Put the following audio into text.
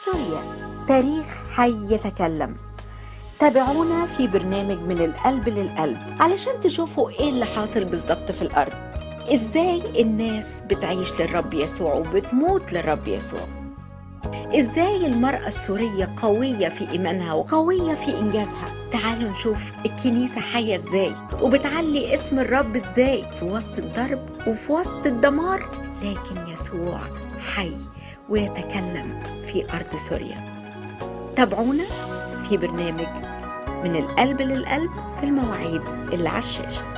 سوريا تاريخ حي يتكلم تابعونا في برنامج من القلب للقلب علشان تشوفوا ايه اللي حاصل بالظبط في الارض ازاي الناس بتعيش للرب يسوع وبتموت للرب يسوع ازاي المرأة السورية قوية في إيمانها وقوية في إنجازها تعالوا نشوف الكنيسة حية ازاي وبتعلي اسم الرب ازاي في وسط الضرب وفي وسط الدمار لكن يسوع حي ويتكلم في أرض سوريا تابعونا في برنامج من القلب للقلب في المواعيد اللي على الشاشه